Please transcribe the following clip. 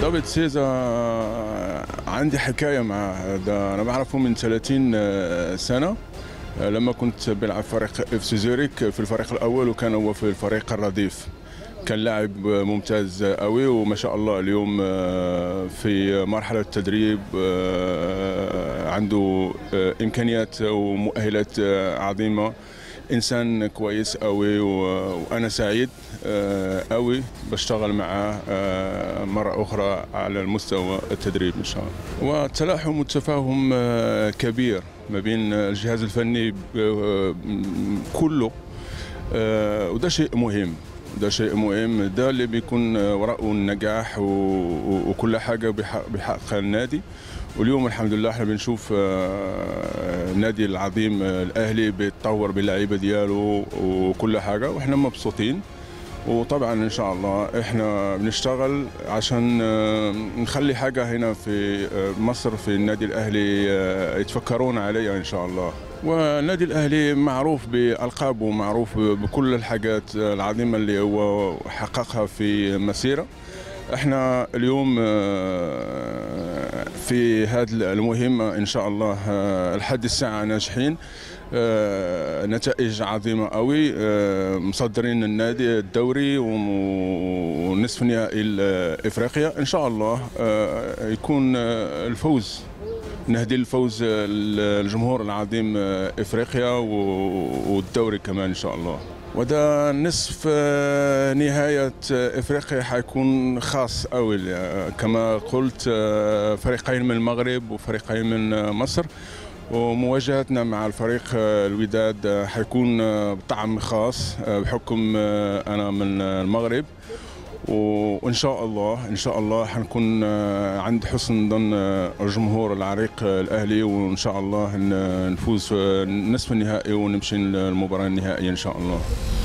دافيد سيزا عندي حكاية معه هذا أنا بعرفه من 30 سنة لما كنت بلعب فريق اف سي زوريك في الفريق الأول وكان هو في الفريق الرديف كان لاعب ممتاز قوي وما شاء الله اليوم في مرحلة التدريب عنده إمكانيات ومؤهلات عظيمة انسان كويس قوي وانا سعيد قوي بشتغل معاه مره اخرى على المستوى التدريب ان شاء الله والتلاحم والتفاهم كبير ما بين الجهاز الفني كله وده شيء مهم ده شيء مهم ده اللي بيكون وراءه النجاح وكل حاجه بيحققها النادي واليوم الحمد لله احنا بنشوف النادي العظيم الاهلي بيتطور باللعيبه دياله وكل حاجه واحنا مبسوطين وطبعا ان شاء الله احنا بنشتغل عشان نخلي حاجه هنا في مصر في النادي الاهلي يتفكرون عليها ان شاء الله والنادي الاهلي معروف بالقابه ومعروف بكل الحاجات العظيمه اللي هو حققها في مسيره احنا اليوم في هذه المهمة إن شاء الله لحد الساعة ناجحين نتائج عظيمة قوي مصدرين النادي الدوري ونصف نهائي إفريقيا إن شاء الله يكون الفوز نهدي الفوز الجمهور العظيم إفريقيا والدوري كمان إن شاء الله وده نصف نهاية إفريقيا حيكون خاص أوي كما قلت فريقين من المغرب وفريقين من مصر ومواجهتنا مع الفريق الوداد حيكون بطعم خاص بحكم أنا من المغرب وان شاء الله ان شاء الله حنكون عند حسن ظن الجمهور العريق الاهلي وان شاء الله نفوز نصف النهائي ونمشي للمباراه النهائيه ان شاء الله